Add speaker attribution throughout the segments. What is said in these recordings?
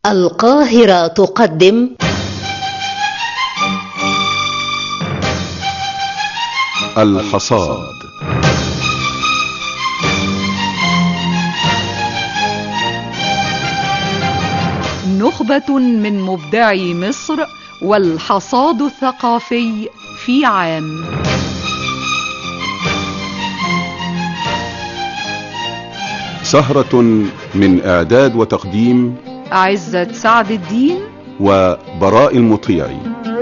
Speaker 1: القاهرة تقدم
Speaker 2: الحصاد
Speaker 3: نخبة من مبدعي مصر والحصاد الثقافي في عام
Speaker 2: سهرة من إعداد وتقديم
Speaker 3: عزة سعد الدين
Speaker 2: وبراء المطيعي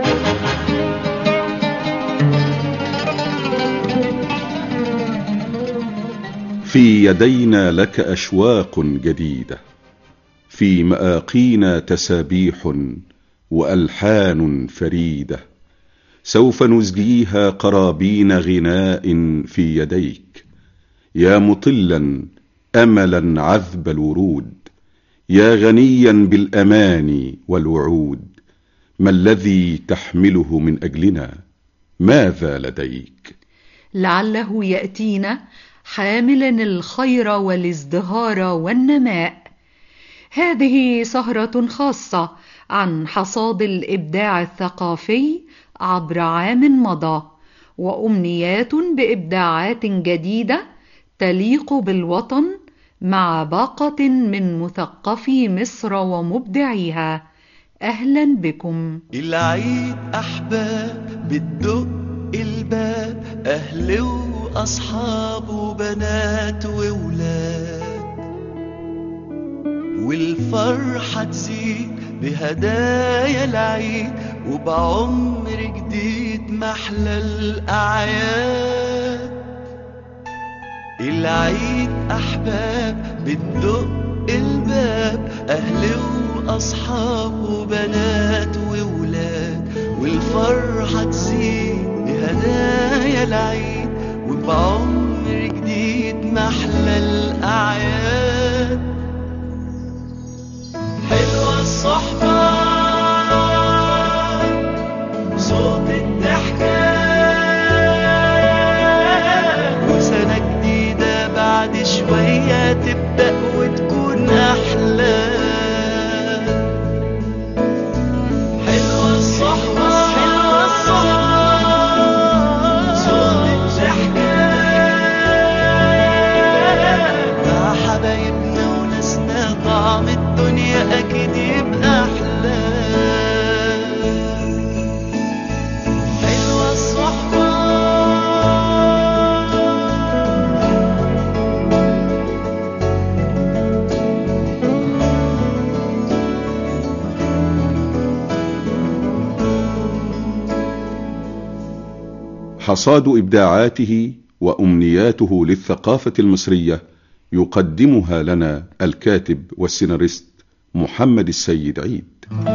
Speaker 2: في يدينا لك أشواق جديدة في مآقينا تسابيح وألحان فريدة سوف نزجيها قرابين غناء في يديك يا مطلا أملا عذب الورود يا غنيا بالأماني والوعود ما الذي تحمله من أجلنا ماذا لديك
Speaker 3: لعله يأتينا حاملا الخير والازدهار والنماء هذه سهرة خاصة عن حصاد الإبداع الثقافي عبر عام مضى وأمنيات بإبداعات جديدة تليق بالوطن مع باقة من مثقفي مصر ومبدعيها أهلا بكم
Speaker 4: العيد أحباب بتدق الباب أهل وأصحاب وبنات وولاد والفرحة تزيد بهدايا العيد وبعمر جديد محلى الأعياد العيد أحباب بتدق الباب أهل وأصحاب وبنات وولاد والفرحة تزيد بهدايا العيد وبعمر جديد محلى الأعياد حلوة الصحبة صوت الضحكة وسنة جديدة بعد شوية تبدأ وتكون أحلى حلوة الصحبة حلوة الصحبة صوت الضحكة مع حبايبنا وناسنا طعم الدنيا أكيد يبقى أحلى حلوة الصحبة
Speaker 2: حصاد إبداعاته وأمنياته للثقافة المصرية يقدمها لنا الكاتب والسيناريست محمد السيد عيد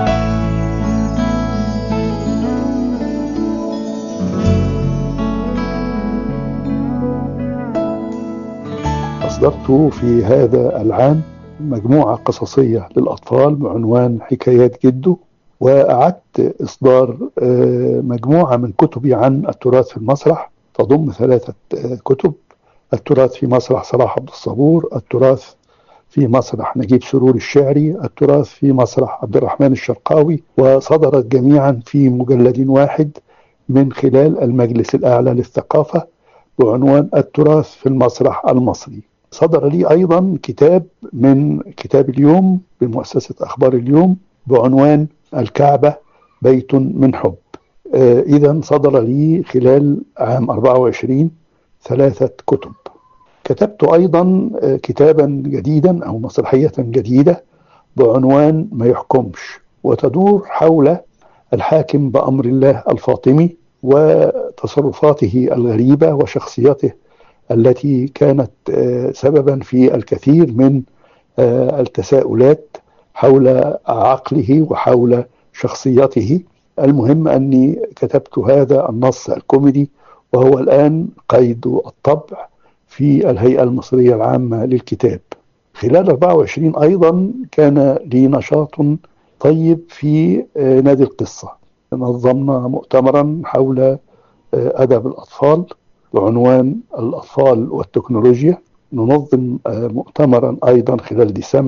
Speaker 5: أصدرت في هذا العام مجموعة قصصية للأطفال بعنوان حكايات جده وأعدت إصدار آه، مجموعة من كتبي عن التراث في المسرح تضم ثلاثة آه، كتب التراث في مسرح صلاح عبد الصبور التراث في مسرح نجيب سرور الشعري التراث في مسرح عبد الرحمن الشرقاوي وصدرت جميعا في مجلد واحد من خلال المجلس الأعلى للثقافة بعنوان التراث في المسرح المصري صدر لي أيضا كتاب من كتاب اليوم بمؤسسة أخبار اليوم بعنوان الكعبة بيت من حب آه إذا صدر لي خلال عام 24 ثلاثة كتب كتبت أيضا آه كتابا جديدا أو مسرحية جديدة بعنوان ما يحكمش وتدور حول الحاكم بأمر الله الفاطمي وتصرفاته الغريبة وشخصيته التي كانت آه، سببا في الكثير من آه، التساؤلات حول عقله وحول شخصيته المهم أني كتبت هذا النص الكوميدي وهو الآن قيد الطبع في الهيئة المصرية العامة للكتاب خلال 24 أيضا كان لي نشاط طيب في آه، نادي القصة نظمنا مؤتمرا حول آه، أدب الأطفال بعنوان الأطفال والتكنولوجيا ننظم آه، مؤتمرا أيضا خلال ديسمبر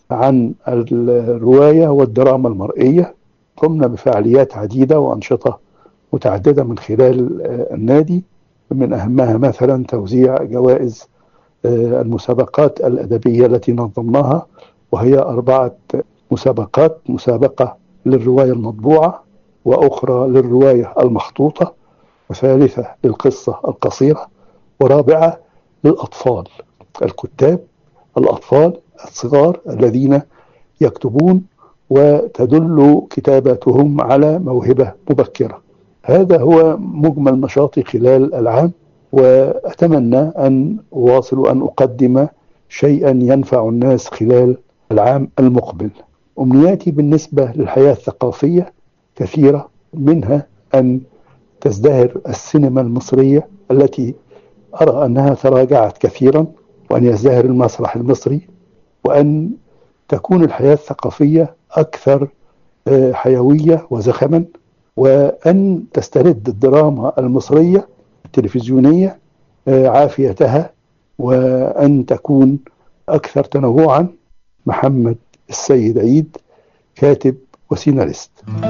Speaker 5: عن الرواية والدراما المرئية قمنا بفعاليات عديدة وأنشطة متعددة من خلال النادي من أهمها مثلا توزيع جوائز المسابقات الأدبية التي نظمناها وهي أربعة مسابقات مسابقة للرواية المطبوعة وأخرى للرواية المخطوطة وثالثة للقصة القصيرة ورابعة للأطفال الكتاب الأطفال الصغار الذين يكتبون وتدل كتاباتهم على موهبة مبكرة هذا هو مجمل نشاطي خلال العام وأتمنى أن أواصل وأن أقدم شيئا ينفع الناس خلال العام المقبل أمنياتي بالنسبة للحياة الثقافية كثيرة منها أن تزدهر السينما المصرية التي أرى أنها تراجعت كثيرا وأن يزدهر المسرح المصري وأن تكون الحياة الثقافية أكثر حيوية وزخما وأن تسترد الدراما المصرية التلفزيونية عافيتها وأن تكون أكثر تنوعا محمد السيد عيد كاتب وسيناريست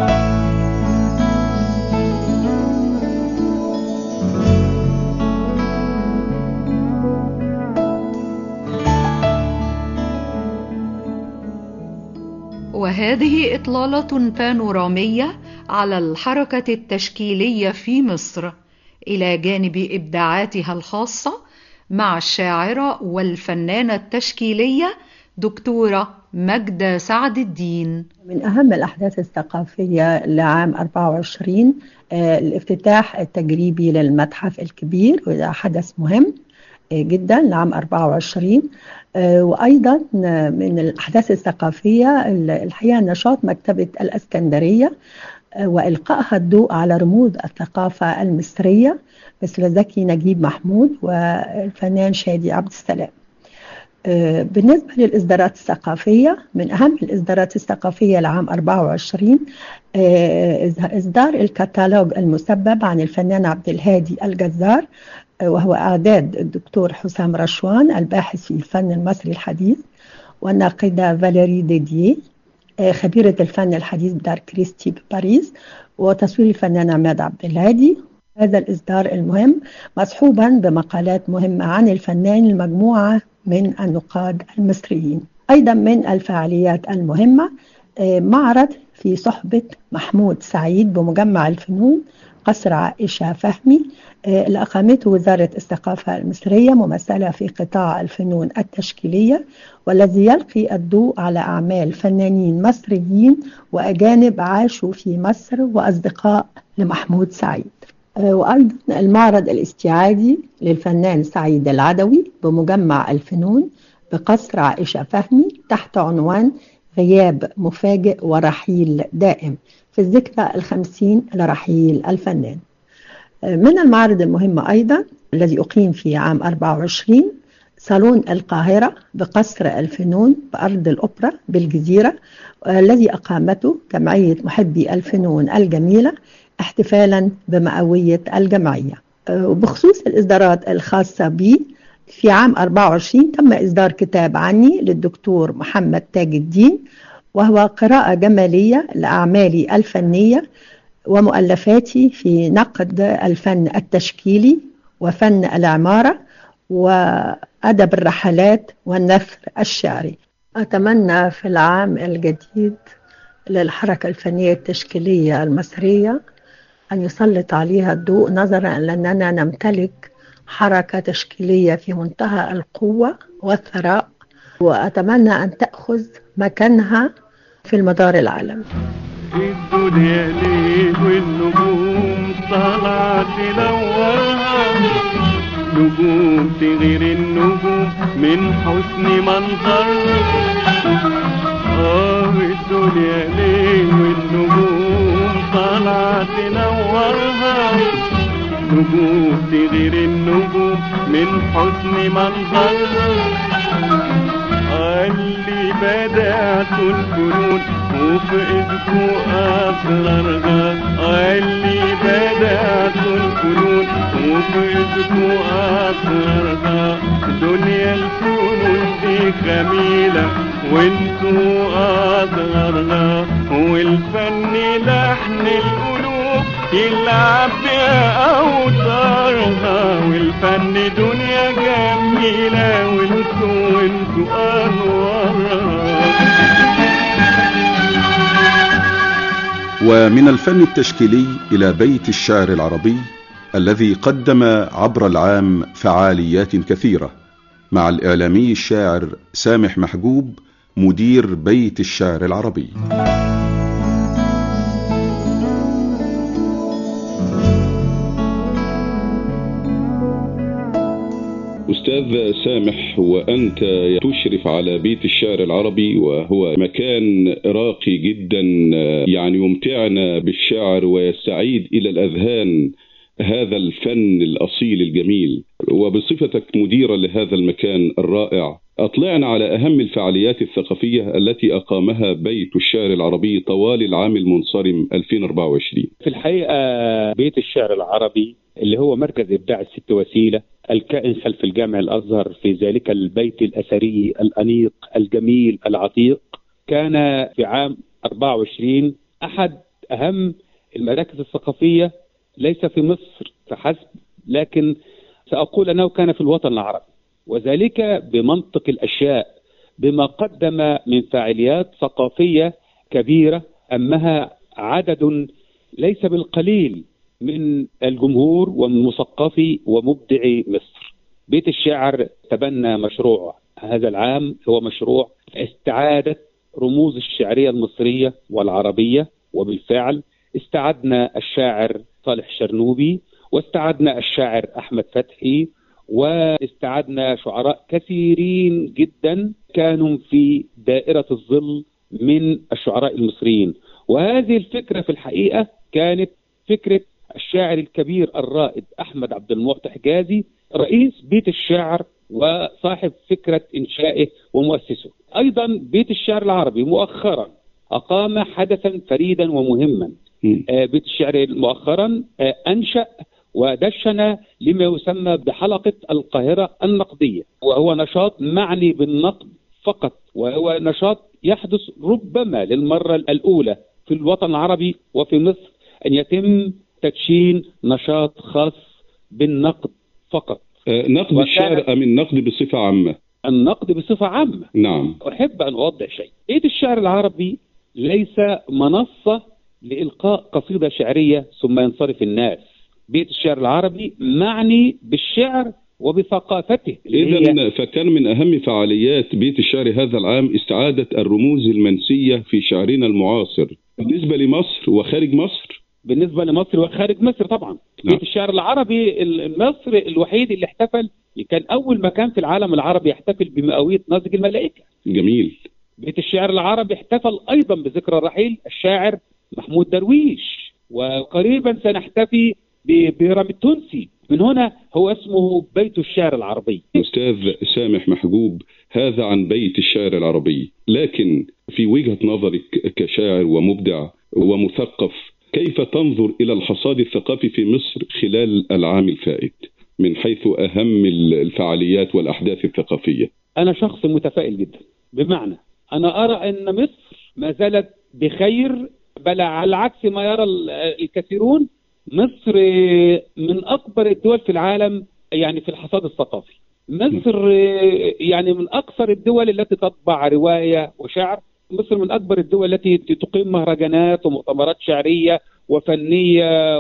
Speaker 3: وهذه إطلالة بانورامية على الحركة التشكيلية في مصر إلى جانب إبداعاتها الخاصة مع الشاعرة والفنانة التشكيلية دكتورة مجدة سعد الدين
Speaker 1: من أهم الأحداث الثقافية لعام 24 الافتتاح التجريبي للمتحف الكبير وده حدث مهم جدا لعام 24 وأيضا من الأحداث الثقافية الحقيقة نشاط مكتبة الأسكندرية وإلقائها الضوء على رموز الثقافة المصرية مثل زكي نجيب محمود والفنان شادي عبد السلام بالنسبة للإصدارات الثقافية من أهم الإصدارات الثقافية لعام 24 إصدار الكتالوج المسبب عن الفنان عبد الهادي الجزار وهو إعداد الدكتور حسام رشوان الباحث في الفن المصري الحديث والناقدة فاليري ديديه خبيرة الفن الحديث بدار كريستي بباريس وتصوير الفنان عماد عبد الهادي هذا الإصدار المهم مصحوبا بمقالات مهمة عن الفنان المجموعة من النقاد المصريين أيضا من الفعاليات المهمة معرض في صحبة محمود سعيد بمجمع الفنون قصر عائشة فهمي اللي أقامته وزارة الثقافة المصرية ممثلة في قطاع الفنون التشكيلية والذي يلقي الضوء على أعمال فنانين مصريين وأجانب عاشوا في مصر وأصدقاء لمحمود سعيد وأيضا المعرض الاستيعابي للفنان سعيد العدوي بمجمع الفنون بقصر عائشة فهمي تحت عنوان غياب مفاجئ ورحيل دائم في الذكرى الخمسين لرحيل الفنان من المعرض المهم أيضا الذي أقيم في عام 24 صالون القاهرة بقصر الفنون بأرض الأوبرا بالجزيرة الذي أقامته جمعية محبي الفنون الجميلة احتفالا بمئوية الجمعية وبخصوص الإصدارات الخاصة بي في عام 24 تم إصدار كتاب عني للدكتور محمد تاج الدين وهو قراءة جمالية لأعمالي الفنية ومؤلفاتي في نقد الفن التشكيلي وفن العمارة وأدب الرحلات والنثر الشعري أتمنى في العام الجديد للحركة الفنية التشكيلية المصرية أن يسلط عليها الضوء نظرا لأننا نمتلك حركة تشكيلية في منتهى القوة والثراء وأتمنى أن تأخذ مكانها في المدار العالمي
Speaker 4: الدنيا ليه والنجوم طالعة تنورها نجوم تغير النجوم من حسن منظرها آه الدنيا ليه والنجوم طالعة تنورها نجوم تغير النجوم من حسن منظرها اللي بدأ بدأت الفنون وفي ايدكو اسرارها اللي بدأت الفنون وفي ايدكو اسرارها دنيا الفنون دي جميلة وانتو اصغرها والفن لحن القلوب يلعب بأوتارها والفن دنيا جميلة وانتو وانتو أنوارها
Speaker 2: ومن الفن التشكيلي إلى بيت الشعر العربي الذي قدم عبر العام فعاليات كثيرة مع الإعلامي الشاعر سامح محجوب مدير بيت الشعر العربي أستاذ سامح وأنت تشرف على بيت الشعر العربي وهو مكان راقي جدا يعني يمتعنا بالشعر ويستعيد إلى الأذهان هذا الفن الأصيل الجميل وبصفتك مديرا لهذا المكان الرائع أطلعنا على أهم الفعاليات الثقافية التي أقامها بيت الشعر العربي طوال العام المنصرم 2024
Speaker 6: في الحقيقة بيت الشعر العربي اللي هو مركز إبداع الست وسيلة الكائن خلف الجامع الأزهر في ذلك البيت الأثري الأنيق الجميل العتيق كان في عام 24 أحد أهم المراكز الثقافية ليس في مصر فحسب لكن سأقول أنه كان في الوطن العربي وذلك بمنطق الأشياء بما قدم من فعاليات ثقافية كبيرة أمها عدد ليس بالقليل من الجمهور ومن مثقفي ومبدعي مصر بيت الشعر تبنى مشروع هذا العام هو مشروع استعادة رموز الشعرية المصرية والعربية وبالفعل استعدنا الشاعر صالح شرنوبي واستعدنا الشاعر أحمد فتحي واستعدنا شعراء كثيرين جدا كانوا في دائرة الظل من الشعراء المصريين وهذه الفكرة في الحقيقة كانت فكرة الشاعر الكبير الرائد أحمد عبد المعطي حجازي رئيس بيت الشعر وصاحب فكرة إنشائه ومؤسسه أيضا بيت الشعر العربي مؤخرا أقام حدثا فريدا ومهما آه بيت الشعر مؤخرا آه أنشأ ودشن لما يسمى بحلقة القاهرة النقدية وهو نشاط معني بالنقد فقط وهو نشاط يحدث ربما للمرة الأولى في الوطن العربي وفي مصر أن يتم تدشين نشاط خاص بالنقد فقط
Speaker 2: آه نقد الشعر أم النقد بصفة عامة؟
Speaker 6: النقد بصفة عامة
Speaker 2: نعم
Speaker 6: أحب أن أوضح شيء بيت الشعر العربي ليس منصة لإلقاء قصيدة شعرية ثم ينصرف الناس بيت الشعر العربي معني بالشعر وبثقافته
Speaker 2: إذا فكان من أهم فعاليات بيت الشعر هذا العام استعادة الرموز المنسية في شعرنا المعاصر بالنسبة لمصر وخارج مصر
Speaker 6: بالنسبة لمصر وخارج مصر طبعا نعم. بيت الشعر العربي المصري الوحيد اللي احتفل كان أول مكان في العالم العربي يحتفل بمئوية نسج الملائكة
Speaker 2: جميل
Speaker 6: بيت الشعر العربي احتفل أيضا بذكرى رحيل الشاعر محمود درويش وقريبا سنحتفي ببيرام التونسي من هنا هو اسمه بيت الشعر العربي
Speaker 2: أستاذ سامح محجوب هذا عن بيت الشعر العربي لكن في وجهة نظرك كشاعر ومبدع ومثقف كيف تنظر إلى الحصاد الثقافي في مصر خلال العام الفائت من حيث أهم الفعاليات والأحداث الثقافية
Speaker 6: أنا شخص متفائل جدا بمعنى أنا أرى أن مصر ما زالت بخير بل على عكس ما يرى الكثيرون مصر من أكبر الدول في العالم يعني في الحصاد الثقافي مصر يعني من أكثر الدول التي تطبع رواية وشعر مصر من أكبر الدول التي تقيم مهرجانات ومؤتمرات شعرية وفنية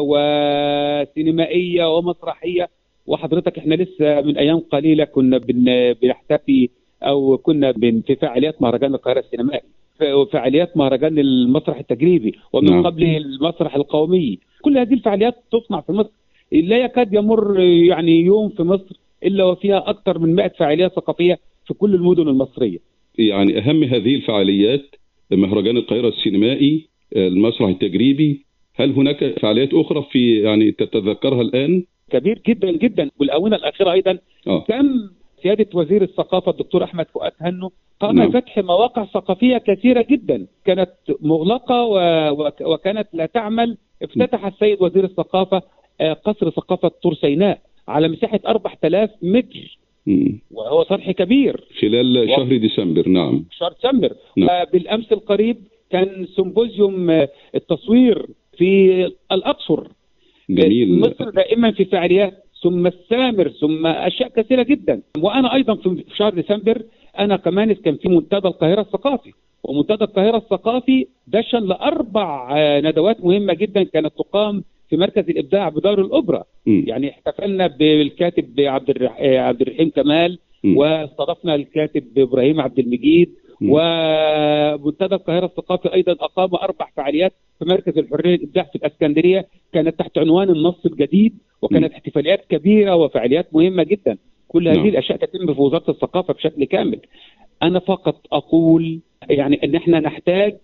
Speaker 6: وسينمائية ومسرحية وحضرتك احنا لسه من أيام قليلة كنا بنحتفي أو كنا في فعاليات مهرجان القاهرة السينمائي فعاليات مهرجان المسرح التجريبي ومن نعم. قبله المسرح القومي كل هذه الفعاليات تصنع في مصر لا يكاد يمر يعني يوم في مصر إلا وفيها أكثر من 100 فعالية ثقافية في كل المدن المصرية
Speaker 2: يعني أهم هذه الفعاليات مهرجان القاهرة السينمائي المسرح التجريبي هل هناك فعاليات أخرى في يعني تتذكرها الآن؟
Speaker 6: كبير جدا جدا والآونة الأخيرة أيضا أوه. تم سياده وزير الثقافه الدكتور احمد فؤاد هنو قام
Speaker 2: نعم.
Speaker 6: بفتح مواقع ثقافيه كثيره جدا كانت مغلقه و... وك- وكانت لا تعمل افتتح السيد وزير الثقافه آه، قصر ثقافه طور سيناء على مساحه 4000 متر
Speaker 2: مم.
Speaker 6: وهو صرح كبير
Speaker 2: خلال
Speaker 6: و-
Speaker 2: شهر ديسمبر نعم
Speaker 6: شهر ديسمبر
Speaker 2: نعم.
Speaker 6: وبالامس القريب كان سيمبوزيوم آه، التصوير في الاقصر
Speaker 2: جميل
Speaker 6: مصر دائما في فعاليات ثم السامر ثم اشياء كثيره جدا وانا ايضا في في شهر ديسمبر انا كمان كان في منتدى القاهره الثقافي ومنتدى القاهره الثقافي دشن لاربع آه، ندوات مهمه جدا كانت تقام في مركز الابداع بدار الاوبرا
Speaker 2: مم.
Speaker 6: يعني احتفلنا بالكاتب عبد الرح... آه، عبد الرحيم كمال
Speaker 2: مم.
Speaker 6: واستضفنا الكاتب ابراهيم عبد المجيد
Speaker 2: مم.
Speaker 6: ومنتدى القاهره الثقافي ايضا اقام اربع فعاليات في مركز الحريه الابداع في الاسكندريه كانت تحت عنوان النص الجديد وكانت
Speaker 2: مم.
Speaker 6: احتفاليات كبيره وفعاليات مهمه جدا كل هذه
Speaker 2: نعم.
Speaker 6: الاشياء تتم في وزاره الثقافه بشكل كامل انا فقط اقول يعني ان احنا نحتاج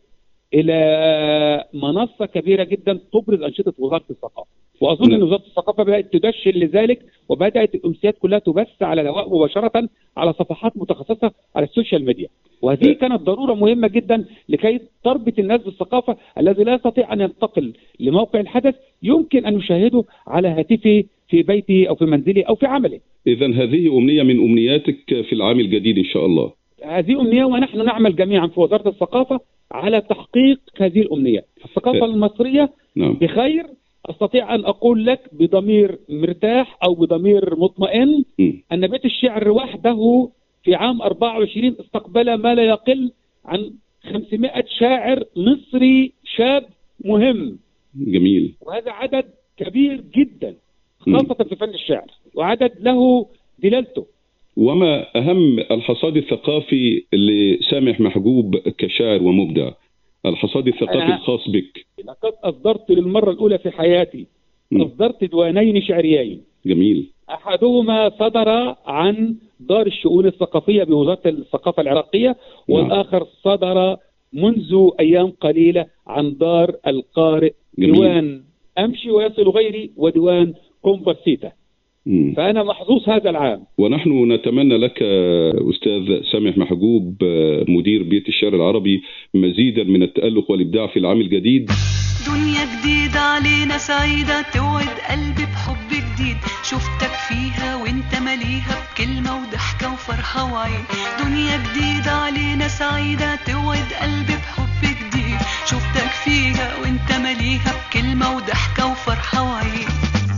Speaker 6: الى منصه كبيره جدا تبرز انشطه وزاره الثقافه واظن
Speaker 2: نعم.
Speaker 6: ان وزاره الثقافه بدات تدشن لذلك وبدات الامسيات كلها تبث على الهواء مباشره على صفحات متخصصه على السوشيال ميديا وهذه
Speaker 2: أه.
Speaker 6: كانت ضروره مهمه جدا لكي تربط الناس بالثقافه الذي لا يستطيع ان ينتقل لموقع الحدث يمكن ان يشاهده على هاتفه في بيته او في منزله او في عمله
Speaker 2: إذا هذه أمنية من أمنياتك في العام الجديد إن شاء الله
Speaker 6: هذه أمنية ونحن نعمل جميعا في وزارة الثقافة على تحقيق هذه الأمنية الثقافة
Speaker 2: أه.
Speaker 6: المصرية
Speaker 2: نعم
Speaker 6: بخير أستطيع أن أقول لك بضمير مرتاح أو بضمير مطمئن
Speaker 2: مم.
Speaker 6: أن بيت الشعر وحده في عام 24 استقبل ما لا يقل عن 500 شاعر مصري شاب مهم
Speaker 2: جميل
Speaker 6: وهذا عدد كبير جدا
Speaker 2: مم.
Speaker 6: خاصة في فن الشعر وعدد له دلالته
Speaker 2: وما أهم الحصاد الثقافي لسامح محجوب كشاعر ومبدع الحصاد الثقافي
Speaker 6: أنا-
Speaker 2: الخاص بك
Speaker 6: لقد أصدرت للمرة الأولى في حياتي
Speaker 2: مم.
Speaker 6: أصدرت ديوانين شعريين
Speaker 2: جميل
Speaker 6: أحدهما صدر عن دار الشؤون الثقافية بوزارة الثقافة العراقية والآخر صدر منذ أيام قليلة عن دار القارئ
Speaker 2: جميل.
Speaker 6: ديوان أمشي ويصل غيري وديوان كومبرسيتا
Speaker 2: مم.
Speaker 6: فأنا محظوظ هذا العام
Speaker 2: ونحن نتمنى لك أستاذ سامح محجوب مدير بيت الشعر العربي مزيدا من التألق والإبداع في العام الجديد
Speaker 7: دنيا جديدة علينا سعيدة توعد قلبي بحب جديد شفتك فيها وانت مليها بكلمة وضحكة وفرحة وعين دنيا جديدة علينا سعيدة توعد قلبي بحب جديد شفتك فيها وانت مليها بكلمة وضحكة وفرحة وعين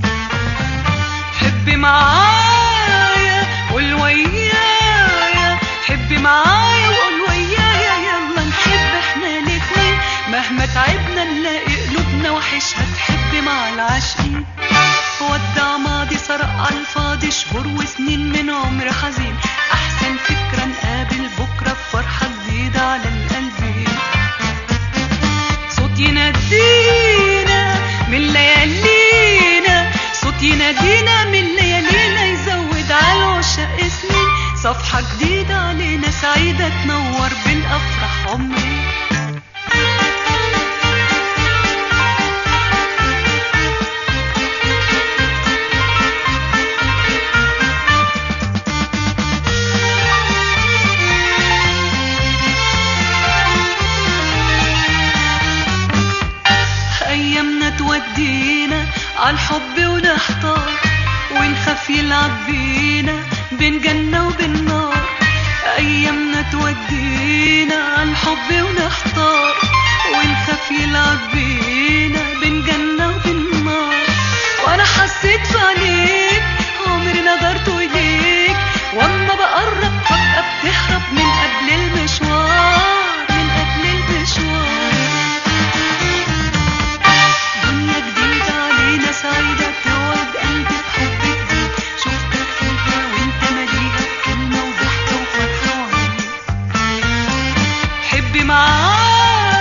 Speaker 7: حبي معايا قول ويايا حبي معايا وقول ويايا يلا نحب احنا الاتنين مهما تعبنا نلاقي قلوبنا وحشها تحب مع العاشقين ودع ماضي سرق على الفاضي شهور وسنين من عمر حزين احسن فكرة نقابل بكرة بفرحة جديدة على القلبين صوت ينادينا من ليالينا صوت ينادينا من ليالينا يزود على العشاق سنين صفحة جديدة علينا سعيدة تنور بالأفراح عمري أيامنا تودينا عالحب ونحتار ونخاف يلعب بينا بين جنة وبين نار أيامنا تودينا عالحب ونحتار ونخاف يلعب بينا بين جنة وبين نار وأنا حسيت في عينيك عمري نظرت إليك وأما بقرب فجأة بتهرب من قبل المشوار من قبل المشوار دنيا جديدة علينا سعيدة توعد قلبي بحب جديد شفتك فيها وانت مليها بكلمة وضحكة وفرحة وعين حبي معايا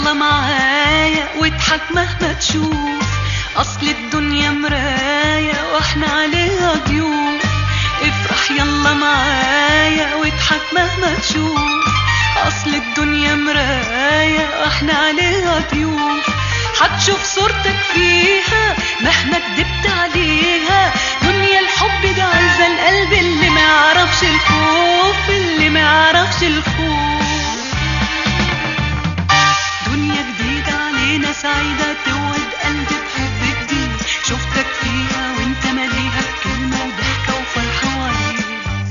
Speaker 7: يلا معايا واضحك مهما تشوف اصل الدنيا مراية واحنا عليها ضيوف افرح يلا معايا واضحك مهما تشوف اصل الدنيا مراية واحنا عليها ضيوف هتشوف صورتك فيها مهما كدبت عليها دنيا الحب ده عايزة القلب اللي ما يعرفش الخوف اللي ما يعرفش الخوف دنيا جديدة علينا سعيدة توعد قلبي بحب جديد شفتك فيها وانت مليها بكلمة وضحكة وفرحة وعيد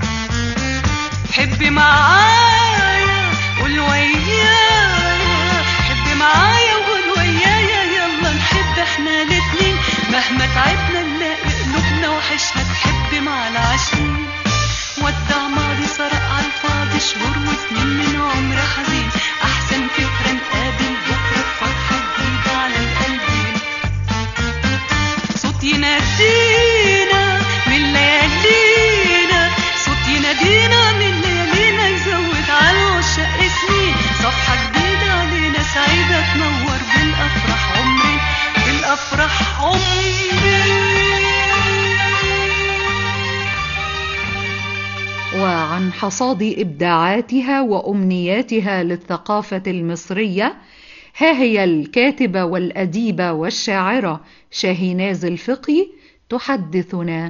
Speaker 7: حبي معايا قول ويايا حبي معايا وقول ويايا يلا نحب احنا الاتنين مهما تعبنا نلاقي قلوبنا وحشنا تحب مع العاشقين ودع ماضي سرق على الفاضي شهور وسنين من عمر حزين احسن فكرة نقابل بكرة بفرحة جديدة على القلبين صوت ينادينا من ليالينا صوت ينادينا من ليالينا يزود على العشاق سنين صفحة جديدة علينا سعيدة تنور بالأفراح عمري بالأفراح عمري
Speaker 3: وعن حصاد ابداعاتها وامنياتها للثقافه المصريه ها هي الكاتبه والاديبه والشاعره شاهيناز الفقي تحدثنا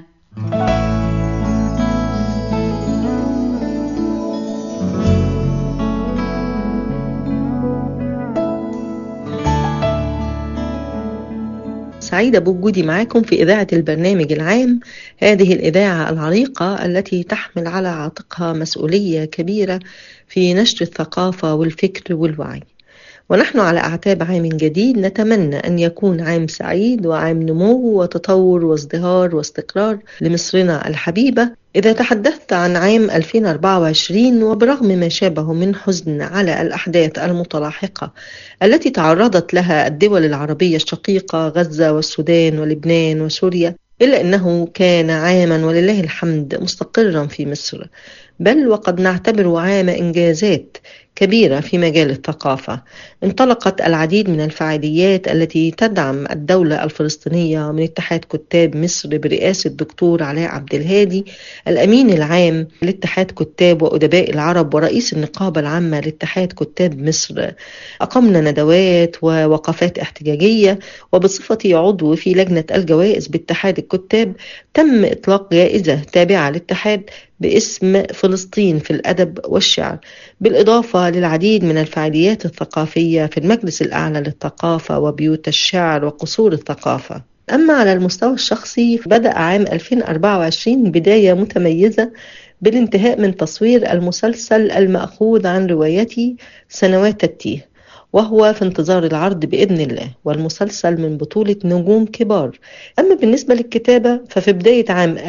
Speaker 8: سعيدة بوجودي معاكم في إذاعة البرنامج العام هذه الإذاعة العريقة التي تحمل على عاتقها مسؤولية كبيرة في نشر الثقافة والفكر والوعي ونحن على أعتاب عام جديد نتمنى أن يكون عام سعيد وعام نمو وتطور وازدهار واستقرار لمصرنا الحبيبة إذا تحدثت عن عام 2024 وبرغم ما شابه من حزن على الأحداث المتلاحقة التي تعرضت لها الدول العربية الشقيقة غزة والسودان ولبنان وسوريا إلا أنه كان عاما ولله الحمد مستقرا في مصر بل وقد نعتبره عام إنجازات كبيرة في مجال الثقافة انطلقت العديد من الفعاليات التي تدعم الدولة الفلسطينية من اتحاد كتاب مصر برئاسة الدكتور علاء عبد الهادي الأمين العام لاتحاد كتاب وأدباء العرب ورئيس النقابة العامة لاتحاد كتاب مصر أقمنا ندوات ووقفات احتجاجية وبصفتي عضو في لجنة الجوائز باتحاد الكتاب تم إطلاق جائزة تابعة للاتحاد باسم فلسطين في الأدب والشعر بالإضافة للعديد من الفعاليات الثقافية في المجلس الأعلى للثقافة وبيوت الشعر وقصور الثقافة أما على المستوى الشخصي بدأ عام 2024 بداية متميزة بالانتهاء من تصوير المسلسل المأخوذ عن روايتي سنوات التيه وهو في انتظار العرض بإذن الله والمسلسل من بطولة نجوم كبار أما بالنسبة للكتابة ففي بداية عام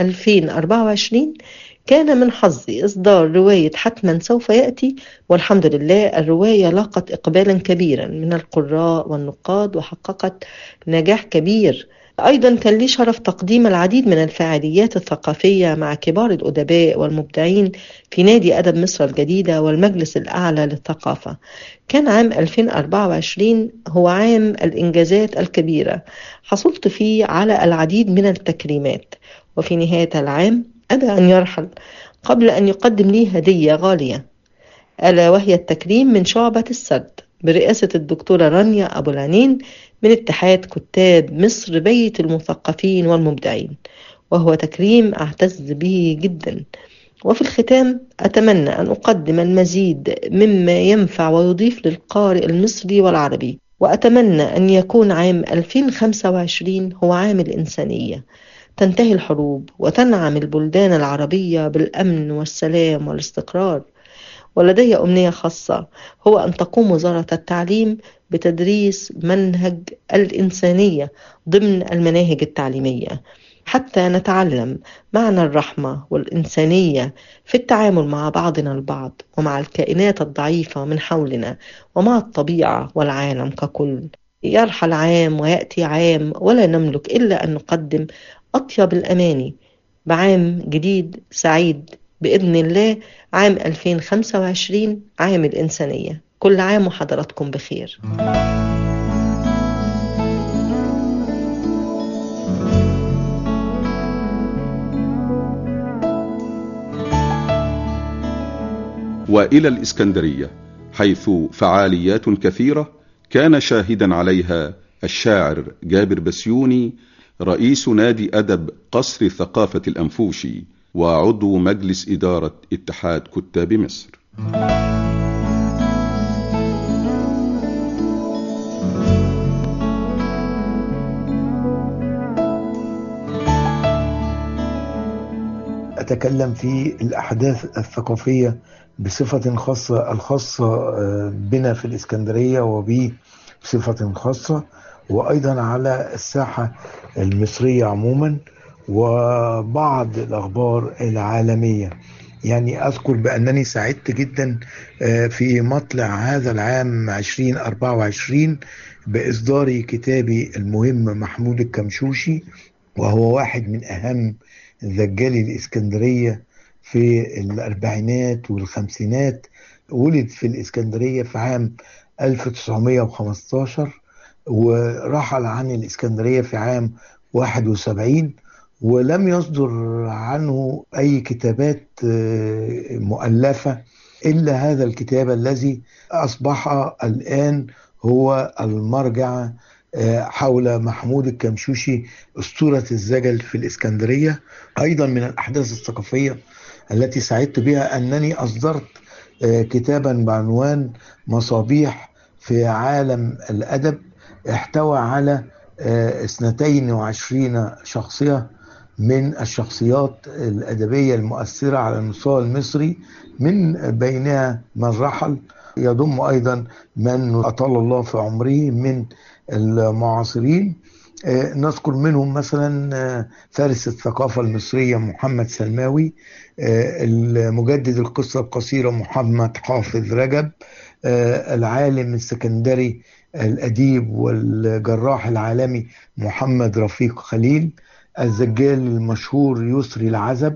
Speaker 8: 2024 كان من حظي إصدار رواية حتما سوف يأتي والحمد لله الرواية لاقت إقبالا كبيرا من القراء والنقاد وحققت نجاح كبير أيضا كان لي شرف تقديم العديد من الفعاليات الثقافية مع كبار الأدباء والمبدعين في نادي أدب مصر الجديدة والمجلس الأعلى للثقافة كان عام 2024 هو عام الإنجازات الكبيرة حصلت فيه على العديد من التكريمات وفي نهاية العام أبى أن يرحل قبل أن يقدم لي هدية غالية ألا وهي التكريم من شعبة السرد برئاسة الدكتورة رانيا أبو العنين من اتحاد كتاب مصر بيت المثقفين والمبدعين وهو تكريم أعتز به جدا وفي الختام أتمنى أن أقدم المزيد مما ينفع ويضيف للقارئ المصري والعربي وأتمنى أن يكون عام 2025 هو عام الإنسانية تنتهي الحروب وتنعم البلدان العربية بالأمن والسلام والاستقرار ولدي أمنية خاصة هو أن تقوم وزارة التعليم بتدريس منهج الإنسانية ضمن المناهج التعليمية حتى نتعلم معنى الرحمة والإنسانية في التعامل مع بعضنا البعض ومع الكائنات الضعيفة من حولنا ومع الطبيعة والعالم ككل يرحل عام ويأتي عام ولا نملك إلا أن نقدم أطيب الأماني بعام جديد سعيد بإذن الله عام 2025 عام الإنسانية كل عام وحضراتكم بخير
Speaker 2: والى الاسكندريه حيث فعاليات كثيره كان شاهدا عليها الشاعر جابر بسيوني رئيس نادي ادب قصر ثقافه الانفوشي وعضو مجلس اداره اتحاد كتاب مصر
Speaker 9: أتكلم في الأحداث الثقافية بصفة خاصة الخاصة بنا في الإسكندرية وبي بصفة خاصة وأيضا على الساحة المصرية عموما وبعض الأخبار العالمية يعني أذكر بأنني سعدت جدا في مطلع هذا العام 2024 بإصدار كتابي المهم محمود الكمشوشي وهو واحد من أهم ذجالي الإسكندرية في الأربعينات والخمسينات ولد في الإسكندرية في عام 1915 ورحل عن الإسكندرية في عام 71 ولم يصدر عنه أي كتابات مؤلفة إلا هذا الكتاب الذي أصبح الآن هو المرجع حول محمود الكمشوشي أسطورة الزجل في الإسكندرية أيضا من الأحداث الثقافية التي سعدت بها أنني أصدرت كتابا بعنوان مصابيح في عالم الأدب احتوى على اثنتين وعشرين شخصية من الشخصيات الأدبية المؤثرة على المستوى المصري من بينها من رحل يضم أيضا من أطال الله في عمره من المعاصرين نذكر منهم مثلا فارس الثقافة المصرية محمد سلماوي المجدد القصة القصيرة محمد حافظ رجب العالم السكندري الأديب والجراح العالمي محمد رفيق خليل الزجال المشهور يسري العزب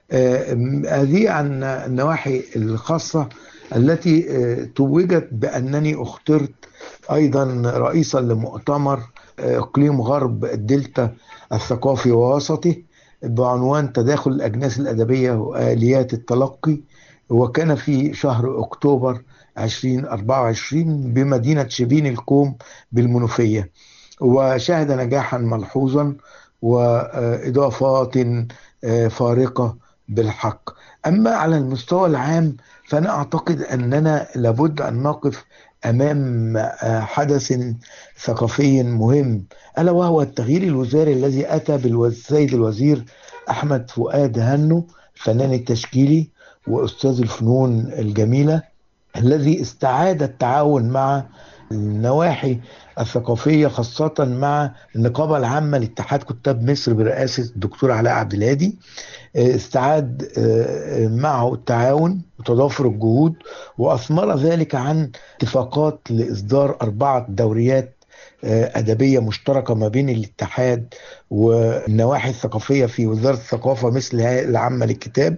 Speaker 9: هذه عن النواحي الخاصة التي توجت بأنني اخترت أيضا رئيسا لمؤتمر إقليم غرب الدلتا الثقافي ووسطه بعنوان تداخل الأجناس الأدبية وآليات التلقي وكان في شهر أكتوبر 2024 بمدينة شبين الكوم بالمنوفية وشهد نجاحا ملحوظا وإضافات فارقة بالحق أما على المستوى العام فأنا أعتقد أننا لابد أن نقف أمام حدث ثقافي مهم ألا وهو التغيير الوزاري الذي أتى بالسيد الوزير أحمد فؤاد هنو الفنان التشكيلي وأستاذ الفنون الجميلة الذي استعاد التعاون مع النواحي الثقافية خاصة مع النقابة العامة لاتحاد كتاب مصر برئاسة الدكتور علاء عبد الهادي استعاد معه التعاون وتضافر الجهود وأثمر ذلك عن اتفاقات لإصدار أربعة دوريات أدبية مشتركة ما بين الاتحاد والنواحي الثقافية في وزارة الثقافة مثل العامة للكتاب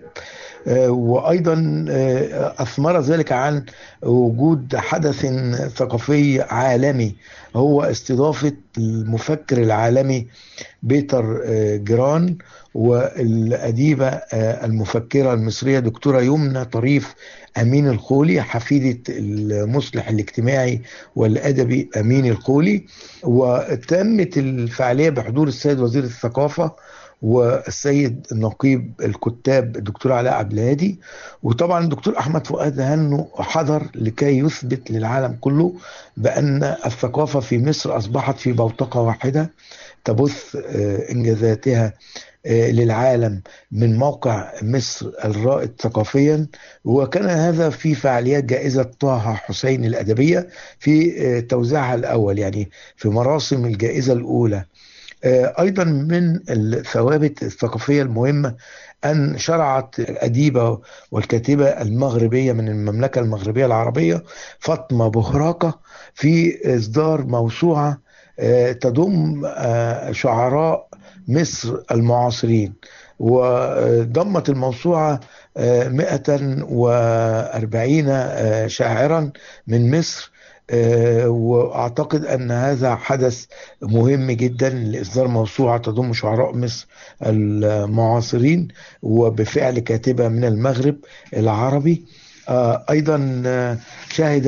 Speaker 9: وايضا اثمر ذلك عن وجود حدث ثقافي عالمي هو استضافه المفكر العالمي بيتر جيران والاديبه المفكره المصريه دكتوره يمنى طريف امين الخولي حفيده المصلح الاجتماعي والادبي امين الخولي وتمت الفعاليه بحضور السيد وزير الثقافه والسيد نقيب الكتاب الدكتور علاء عبد الهادي وطبعا الدكتور احمد فؤاد هنو حضر لكي يثبت للعالم كله بان الثقافه في مصر اصبحت في بوتقه واحده تبث انجازاتها للعالم من موقع مصر الرائد ثقافيا وكان هذا في فعاليات جائزة طه حسين الأدبية في توزيعها الأول يعني في مراسم الجائزة الأولى ايضا من الثوابت الثقافيه المهمه ان شرعت الاديبه والكاتبه المغربيه من المملكه المغربيه العربيه فاطمه بهراقه في اصدار موسوعه تضم شعراء مصر المعاصرين وضمت الموسوعه 140 شاعرا من مصر واعتقد ان هذا حدث مهم جدا لاصدار موسوعه تضم شعراء مصر المعاصرين وبفعل كاتبه من المغرب العربي ايضا شهد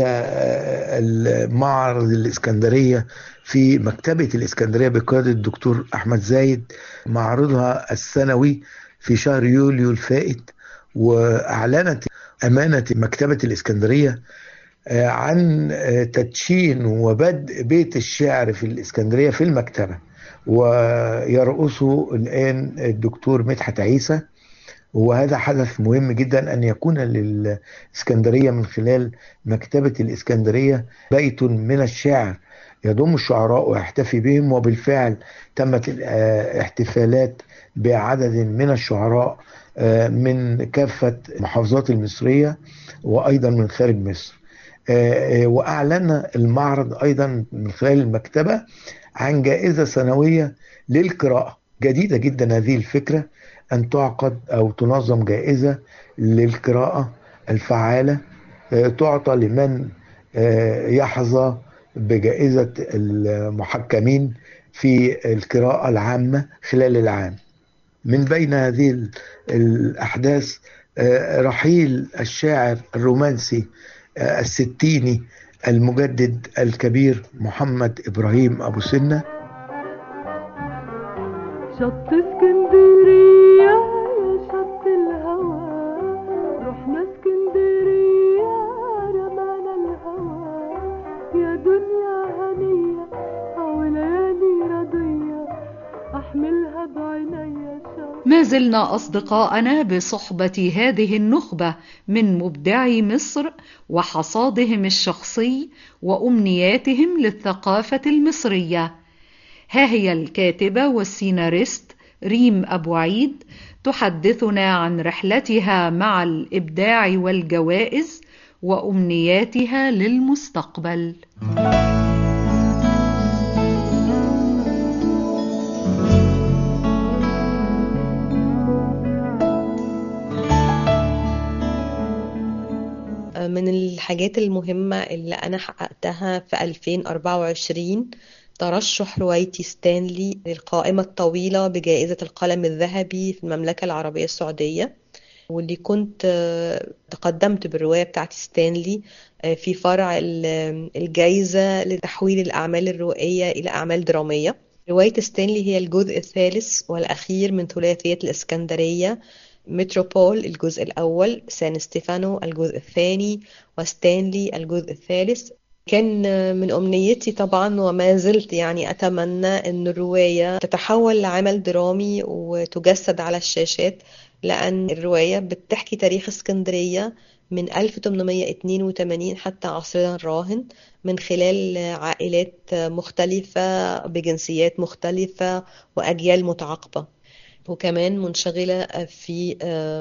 Speaker 9: معرض الاسكندريه في مكتبه الاسكندريه بقياده الدكتور احمد زايد معرضها السنوي في شهر يوليو الفائت واعلنت امانه مكتبه الاسكندريه عن تدشين وبدء بيت الشعر في الإسكندرية في المكتبة ويرأسه الآن الدكتور مدحت عيسى وهذا حدث مهم جدا أن يكون للإسكندرية من خلال مكتبة الإسكندرية بيت من الشعر يضم الشعراء ويحتفي بهم وبالفعل تمت الاحتفالات بعدد من الشعراء من كافة محافظات المصرية وأيضا من خارج مصر واعلن المعرض ايضا من خلال المكتبه عن جائزه سنويه للقراءه جديده جدا هذه الفكره ان تعقد او تنظم جائزه للقراءه الفعاله تعطى لمن يحظى بجائزه المحكمين في القراءه العامه خلال العام من بين هذه الاحداث رحيل الشاعر الرومانسي الستيني المجدد الكبير محمد إبراهيم أبو سنة
Speaker 10: شط اسكندرية يا شط الهوى رحنا اسكندرية رمانا الهوى يا دنيا هنية أو ليالي رضية أحملها بعينيا
Speaker 3: ما زلنا أصدقاءنا بصحبة هذه النخبة من مبدعي مصر وحصادهم الشخصي وأمنياتهم للثقافة المصرية. ها هي الكاتبة والسيناريست ريم أبو عيد تحدثنا عن رحلتها مع الإبداع والجوائز وأمنياتها للمستقبل.
Speaker 8: من الحاجات المهمة اللي أنا حققتها في 2024 ترشح روايتي ستانلي للقائمة الطويلة بجائزة القلم الذهبي في المملكة العربية السعودية واللي كنت تقدمت بالرواية بتاعتي ستانلي في فرع الجائزة لتحويل الأعمال الروائية إلى أعمال درامية رواية ستانلي هي الجزء الثالث والأخير من ثلاثية الإسكندرية متروبول الجزء الأول سان ستيفانو الجزء الثاني وستانلي الجزء الثالث كان من أمنيتي طبعا وما زلت يعني أتمنى أن الرواية تتحول لعمل درامي وتجسد على الشاشات لأن الرواية بتحكي تاريخ اسكندرية من 1882 حتى عصرنا الراهن من خلال عائلات مختلفة بجنسيات مختلفة وأجيال متعاقبة وكمان منشغلة في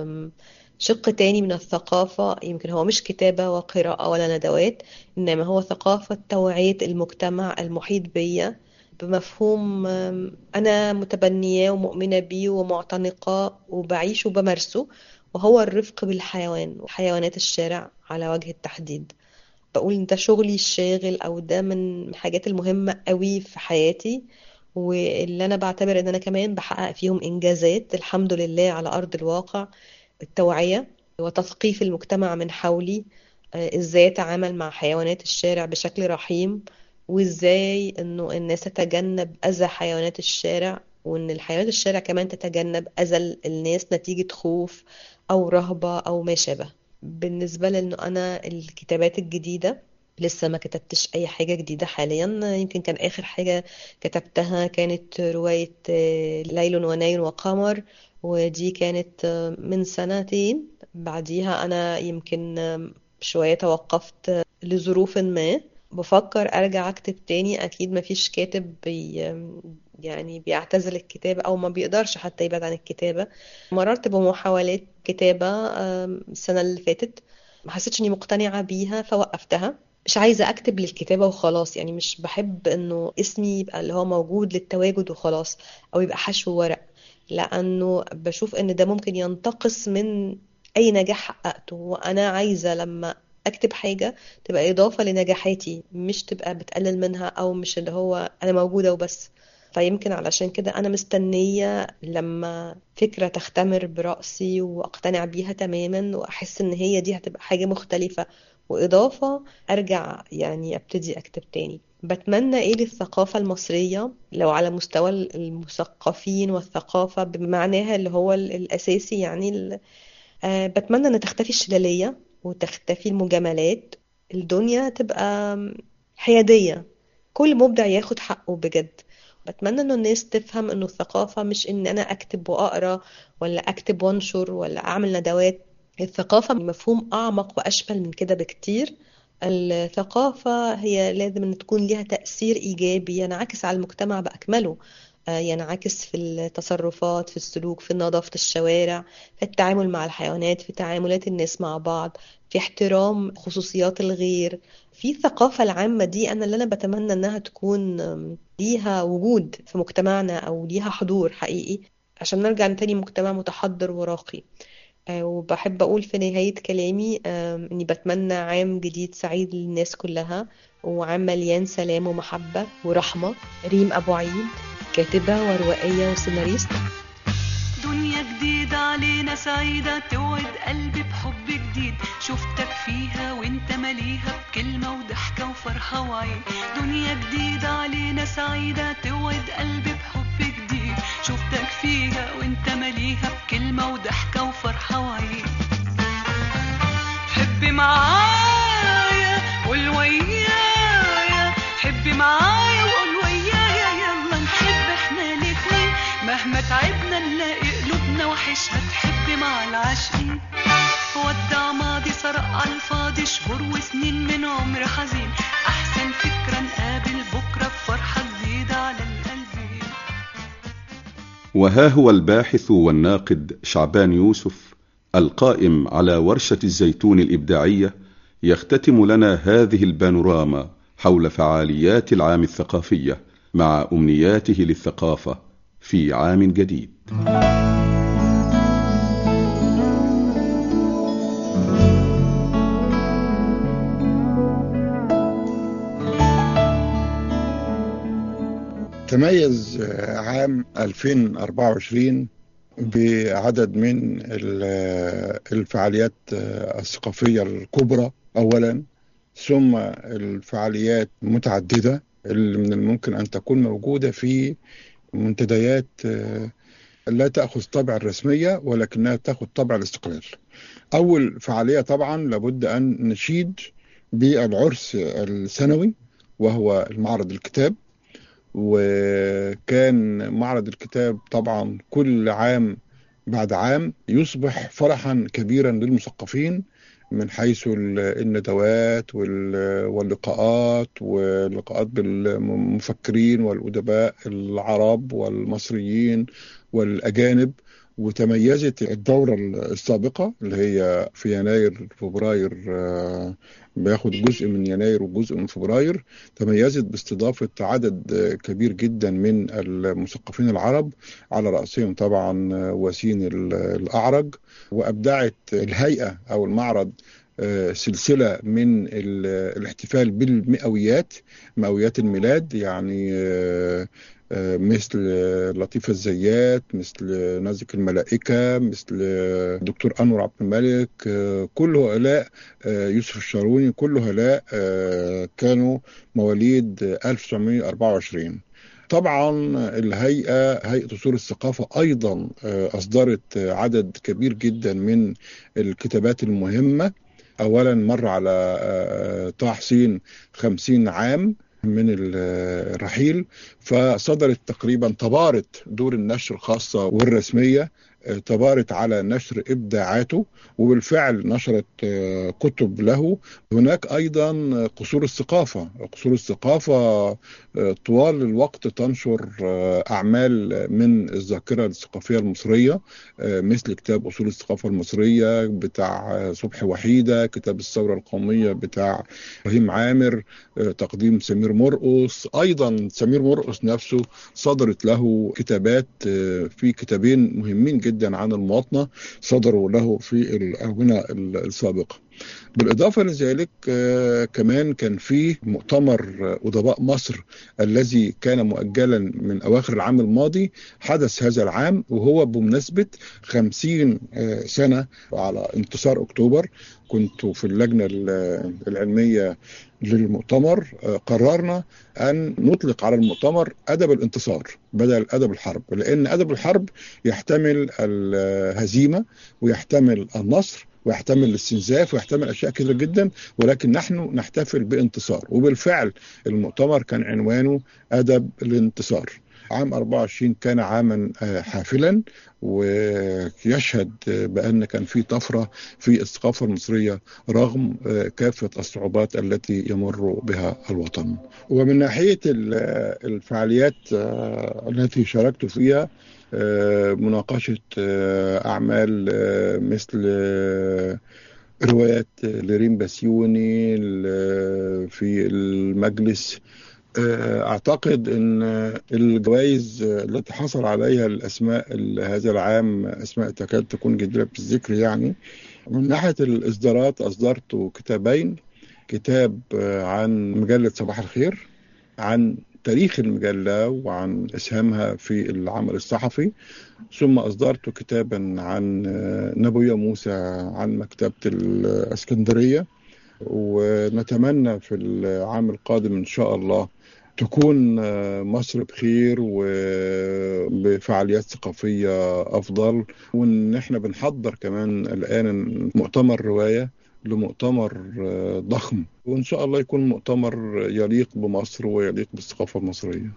Speaker 8: شق تاني من الثقافة يمكن هو مش كتابة وقراءة ولا ندوات إنما هو ثقافة توعية المجتمع المحيط بيا بمفهوم أنا متبنياه ومؤمنة بيه ومعتنقة وبعيش وبمارسه وهو الرفق بالحيوان وحيوانات الشارع على وجه التحديد بقول ده شغلي الشاغل أو ده من الحاجات المهمة قوي في حياتي واللي أنا بعتبر إن أنا كمان بحقق فيهم إنجازات الحمد لله على أرض الواقع التوعية وتثقيف المجتمع من حولي إزاي أتعامل مع حيوانات الشارع بشكل رحيم وإزاي إنه الناس تتجنب أذى حيوانات الشارع وإن الحيوانات الشارع كمان تتجنب أذى الناس نتيجة خوف أو رهبة أو ما شابه بالنسبة لأنه أنا الكتابات الجديدة لسه ما كتبتش أي حاجة جديدة حاليا يمكن كان آخر حاجة كتبتها كانت رواية ليل ونيل وقمر ودي كانت من سنتين بعديها أنا يمكن شوية توقفت لظروف ما بفكر أرجع أكتب تاني أكيد ما فيش كاتب بي يعني بيعتزل الكتابة أو ما بيقدرش حتى يبعد عن الكتابة مررت بمحاولات كتابة السنة اللي فاتت ما حسيتش إني مقتنعة بيها فوقفتها مش عايزة أكتب للكتابة وخلاص يعني مش بحب إنه اسمي يبقى اللي هو موجود للتواجد وخلاص أو يبقى حشو ورق لأنه بشوف إن ده ممكن ينتقص من أي نجاح حققته وأنا عايزة لما أكتب حاجة تبقى إضافة لنجاحاتي مش تبقى بتقلل منها أو مش اللي هو أنا موجودة وبس فيمكن علشان كده أنا مستنية لما فكرة تختمر برأسي وأقتنع بيها تماما وأحس إن هي دي هتبقى حاجة مختلفة وإضافة أرجع يعني أبتدي أكتب تاني بتمنى إيه للثقافة المصرية لو على مستوى المثقفين والثقافة بمعناها اللي هو الأساسي يعني أه بتمنى إن تختفي الشلالية وتختفي المجاملات الدنيا تبقى حيادية كل مبدع ياخد حقه بجد بتمنى انه الناس تفهم انه الثقافة مش ان انا اكتب واقرا ولا اكتب وانشر ولا اعمل ندوات الثقافة مفهوم اعمق واشمل من كده بكتير الثقافة هي لازم ان تكون ليها تأثير ايجابي ينعكس على المجتمع باكمله ينعكس في التصرفات في السلوك في نظافة الشوارع في التعامل مع الحيوانات في تعاملات الناس مع بعض في احترام خصوصيات الغير في الثقافة العامة دي أنا اللي أنا بتمنى إنها تكون ليها وجود في مجتمعنا أو ليها حضور حقيقي عشان نرجع تاني مجتمع متحضر وراقي وبحب أقول في نهاية كلامي إني بتمنى عام جديد سعيد للناس كلها وعام مليان سلام ومحبة ورحمة ريم أبو عيد كاتبة وروائية وسيناريست
Speaker 7: دنيا جديدة علينا سعيدة توعد قلبي بحب جديد شفتك فيها وانت مليها بكلمة وضحكة وفرحة وعين دنيا جديدة علينا سعيدة توعد قلبي بحب جديد شفتك فيها وانت مليها بكلمة وضحكة وفرحة وعين حبي معايا قول ويايا حبي معايا وقول ويايا يلا نحب احنا الاتنين مهما تعبنا نلاقي قلوبنا وحشها تحب مع العاشقين ودع ماضي سرق على الفاضي شهور وسنين من عمر حزين احسن فكرة نقابل بكرة بفرحة جديدة على القلبين
Speaker 2: وها هو الباحث والناقد شعبان يوسف القائم على ورشة الزيتون الإبداعية يختتم لنا هذه البانوراما حول فعاليات العام الثقافية مع أمنياته للثقافة في عام جديد
Speaker 11: تميز عام 2024 بعدد من الفعاليات الثقافية الكبرى أولا ثم الفعاليات متعددة اللي من الممكن أن تكون موجودة في منتديات لا تأخذ طبع الرسمية ولكنها تأخذ طبع الاستقلال أول فعالية طبعا لابد أن نشيد بالعرس السنوي وهو المعرض الكتاب وكان معرض الكتاب طبعا كل عام بعد عام يصبح فرحا كبيرا للمثقفين من حيث الندوات واللقاءات واللقاءات بالمفكرين والأدباء العرب والمصريين والأجانب وتميزت الدورة السابقة اللي هي في يناير فبراير بياخد جزء من يناير وجزء من فبراير تميزت باستضافة عدد كبير جدا من المثقفين العرب على رأسهم طبعا وسيم الأعرج وأبدعت الهيئة أو المعرض سلسلة من الاحتفال بالمئويات مئويات الميلاد يعني مثل لطيفة الزيات مثل نازك الملائكة مثل دكتور أنور عبد الملك كل هؤلاء يوسف الشاروني كل هؤلاء كانوا مواليد 1924 طبعا الهيئة هيئة أصول الثقافة أيضا أصدرت عدد كبير جدا من الكتابات المهمة أولا مر على طه حسين خمسين عام من الرحيل فصدرت تقريبا تبارت دور النشر الخاصة والرسمية تبارت على نشر إبداعاته وبالفعل نشرت كتب له هناك أيضا قصور الثقافة قصور الثقافة طوال الوقت تنشر أعمال من الذاكرة الثقافية المصرية مثل كتاب أصول الثقافة المصرية بتاع صبحي وحيدة كتاب الثورة القومية بتاع إبراهيم عامر تقديم سمير مرقص أيضا سمير مرقص نفسه صدرت له كتابات في كتابين مهمين جدا جدا عن المواطنة صدروا له في الآونة السابقة بالإضافة لذلك آه، كمان كان في مؤتمر أدباء مصر الذي كان مؤجلا من أواخر العام الماضي حدث هذا العام وهو بمناسبة خمسين آه، سنة على انتصار أكتوبر كنت في اللجنة ال- العلمية للمؤتمر آه، قررنا أن نطلق على المؤتمر أدب الانتصار بدل أدب الحرب لأن أدب الحرب يحتمل الهزيمة ويحتمل النصر ويحتمل الاستنزاف ويحتمل اشياء كثيره جدا ولكن نحن نحتفل بانتصار وبالفعل المؤتمر كان عنوانه ادب الانتصار عام 24 كان عاما آه، حافلا ويشهد آه، بان كان في طفره في الثقافه المصريه رغم آه، كافه الصعوبات التي يمر بها الوطن. ومن ناحيه ال- آه، الفعاليات آه، التي شاركت فيها آه، مناقشه آه، اعمال آه، مثل آه، روايات لريم بسيوني ال- في المجلس آه، اعتقد ان الجوائز التي حصل عليها الاسماء هذا العام اسماء تكاد تكون جديره بالذكر يعني من ناحيه الاصدارات اصدرت كتابين كتاب آه، عن مجله صباح الخير عن تاريخ المجله وعن اسهامها في العمل الصحفي ثم اصدرت كتابا عن آه، نبويه موسى عن مكتبه الاسكندريه ونتمنى في العام القادم ان شاء الله تكون آه، مصر بخير وبفعاليات ثقافية أفضل وإن إحنا بنحضر كمان الآن مؤتمر رواية لمؤتمر آه، ضخم وإن شاء الله يكون مؤتمر يليق بمصر ويليق بالثقافة المصرية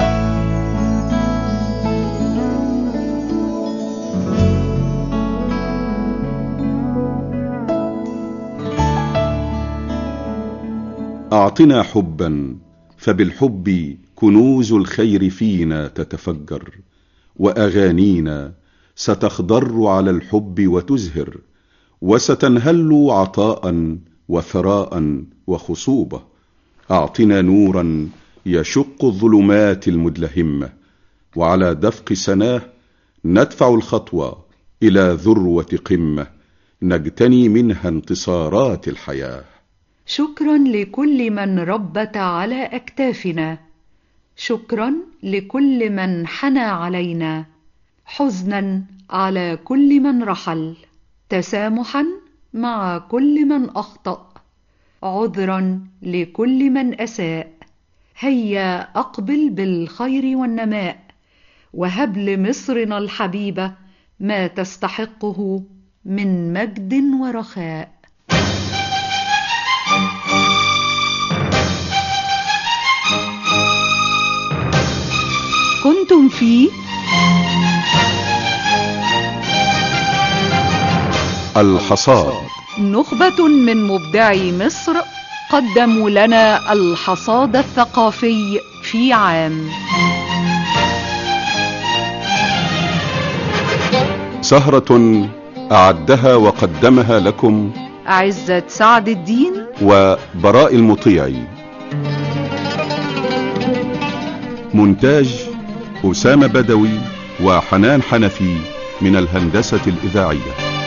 Speaker 2: أعطنا حبا فبالحب كنوز الخير فينا تتفجر وأغانينا ستخضر على الحب وتزهر وستنهل عطاء وثراء وخصوبة أعطنا نورا يشق الظلمات المدلهمة وعلى دفق سناه ندفع الخطوة إلى ذروة قمة نجتني منها انتصارات الحياه
Speaker 3: شكرا لكل من ربت على اكتافنا شكرا لكل من حنى علينا حزنا على كل من رحل تسامحا مع كل من اخطا عذرا لكل من اساء هيا اقبل بالخير والنماء وهب لمصرنا الحبيبه ما تستحقه من مجد ورخاء كنتم في
Speaker 2: الحصاد
Speaker 3: نخبة من مبدعي مصر قدموا لنا الحصاد الثقافي في عام
Speaker 2: سهرة أعدها وقدمها لكم
Speaker 3: عزة سعد الدين
Speaker 2: وبراء المطيعي مونتاج أسامة بدوي وحنان حنفي من الهندسة الإذاعية